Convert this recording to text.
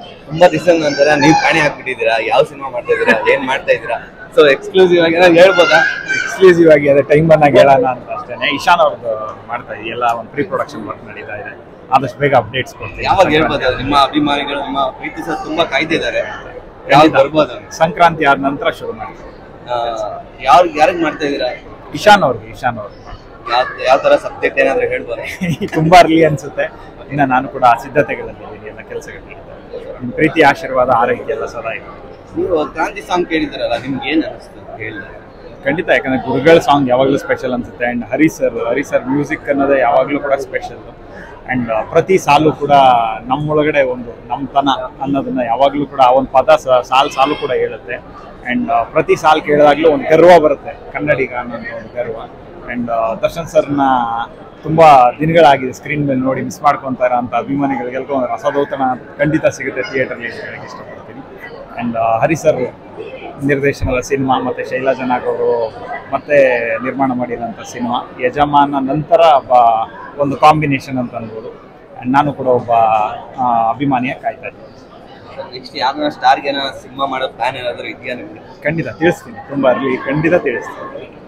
ತುಂಬಾ ದಿವಸ ನಂತರ ನೀವು ಕಾಣೆ ಹಾಕ್ಬಿಟ್ಟಿದ್ದೀರಾ ಯಾವ ಸಿನಿಮಾ ಮಾಡ್ತಾ ಇದ್ದೀರಾ ಏನ್ ಮಾಡ್ತಾ ಇದ್ದೀರಾ ಸೊ ಎಕ್ಸ್ಕ್ಲೂಸಿವ್ ಆಗಿ ಏನಾದ್ರು ಹೇಳ್ಬೋದಾ ಎಕ್ಸ್ಕ್ಲೂಸಿವ್ ಆಗಿ ಅದೇ ಟೈಮ್ ಬಂದಾಗ ಹೇಳೋಣ ಅಂತ ಅಷ್ಟೇ ಇಶಾನ್ ಅವ್ರದ್ದು ಮಾಡ್ತಾ ಇದೀವಿ ಎಲ್ಲ ಒಂದು ಪ್ರೀ ಪ್ರೊಡಕ್ಷನ್ ವರ್ಕ್ ನಡೀತಾ ಇದೆ ಆದಷ್ಟು ಬೇಗ ಅಪ್ಡೇಟ್ಸ್ ಕೊಡ್ತೀವಿ ಯಾವಾಗ ಹೇಳ್ಬೋದು ಅದು? ನಿಮ್ಮ ಅಭಿಮಾನಿಗಳು ನಿಮ್ಮ ಪ್ರೀತಿ ಸರ್ ತುಂಬಾ ಕಾಯ್ತಿದ್ದಾರೆ ಯಾವ್ದು ಬರ್ಬೋದು ಸಂಕ್ರಾಂತಿ ಆದ ನಂತರ ಶುರು ಮಾಡ್ತೀವಿ ಯಾರು ಯಾರಿಗೆ ಮಾಡ್ತಾ ಇದ್ದೀರಾ ಇಶಾನ್ ಅವ್ರಿಗೆ ಇಶಾನ್ ಅವ್ರಿಗೆ ಯಾವ ಯಾವ ತರ ಸಬ್ಜೆಕ್ಟ್ ಏನಾದ್ರು ಹೇಳ್ಬೋದಾ ತುಂಬಾ ಅರ್ಲಿ ಅನ್ಸುತ್ತೆ ಇನ್ನು ನಾನು ಕೂಡ ಆ ಸಿದ್ಧತೆಗಳಲ್ಲಿದ್ದೀನಿ ಎಲ್ಲ ಕೆಲಸಗಳು ನಿಮ್ಮ ಪ್ರೀತಿ ಆಶೀರ್ವಾದ ಆರೈಕೆ ಎಲ್ಲ ಸದಾ ಇದೆ ನೀವು ಕ್ರಾಂತಿ ಸಾಂಗ್ ಕೇಳಿದ್ರಲ್ಲ ನಿಮ್ಗೆ ಏನ್ ಅನಿಸ್ತು ಹೇಳಿದ್ರೆ ಖಂಡಿತ ಯಾಕಂದ್ರೆ ಗುರುಗಳ ಸಾಂಗ್ ಯಾವಾಗಲೂ ಸ್ಪೆಷಲ್ ಅನ್ಸುತ್ತೆ and Hari sir Hari sir music ಅನ್ನೋದೇ ಯಾವಾಗಲೂ ಕೂಡ ಸ್ಪೆಷಲ್ ಆ್ಯಂಡ್ ಪ್ರತಿ ಸಾಲು ಕೂಡ ನಮ್ಮೊಳಗಡೆ ಒಂದು ನಮ್ಮತನ ಅನ್ನೋದನ್ನ ಯಾವಾಗಲೂ ಕೂಡ ಆ ಒಂದು ಪದ ಸ- ಸಾಲು ಸಾಲು ಕೂಡ ಹೇಳುತ್ತೆ ಆ್ಯಂಡ್ ಪ್ರತಿ ಸಾಲು ಕೇಳಿದಾಗಲೂ ಒಂದು ಗರ್ವ ಬರುತ್ತೆ ಕನ್ನಡಿಗ ಅನ್ನೋಂಥ ಒಂದು ಗರ್ವ ಆ್ಯಂಡ್ ದರ್ಶನ್ ಸರ್ನ ತುಂಬ ದಿನಗಳಾಗಿದೆ ಸ್ಕ್ರೀನ್ ಮೇಲೆ ನೋಡಿ ಮಿಸ್ ಮಾಡ್ಕೊತಾರೆ ಅಂತ ಅಭಿಮಾನಿಗಳಿಗೆಲ್ಲ ಒಂದು ರಸದೌತಣ ಖಂಡಿತ ಸಿಗುತ್ತೆ ಥಿಯೇಟರ್ಲಿ ಅಂತ ಹೇಳಕ್ಕೆ ಇಷ್ಟಪಡ್ತೀನಿ ಆ್ಯಂಡ್ ಹರಿ ಸರ್ ನಿರ್ದೇಶನದ ಸಿನಿಮಾ ಮತ್ತು ಶೈಲಜಾ ನಾಗ್ ಅವರು ಮತ್ತೆ ನಿರ್ಮಾಣ ಮಾಡಿರೋಂಥ ಸಿನಿಮಾ ಯಜಮಾನ ನಂತರ ಒಬ್ಬ ಒಂದು ಕಾಂಬಿನೇಷನ್ ಅಂತ ಅನ್ಬೋದು And ನಾನು ಕೂಡ ಒಬ್ಬ ಆ, ಅಭಿಮಾನಿಯ ಕಾಯ್ತಾ ಇದ್ದೀನಿ ನೆಕ್ಸ್ಟ್ ಯಾರನ್ನ ಸ್ಟಾರ್ಗೆ ಏನೋ ಸಿನಿಮಾ ಮಾಡೋ ಪ್ಲಾನ್ ಏನಾದ್ರು ಇದೆಯಾ ನಿಮ್ಗೆ ಖಂಡಿತ ತಿಳಿಸ್ತೀನಿ ತುಂಬ ಅರ್ಲಿ ಖಂಡಿತ ತಿಳಿಸ್ತೀನಿ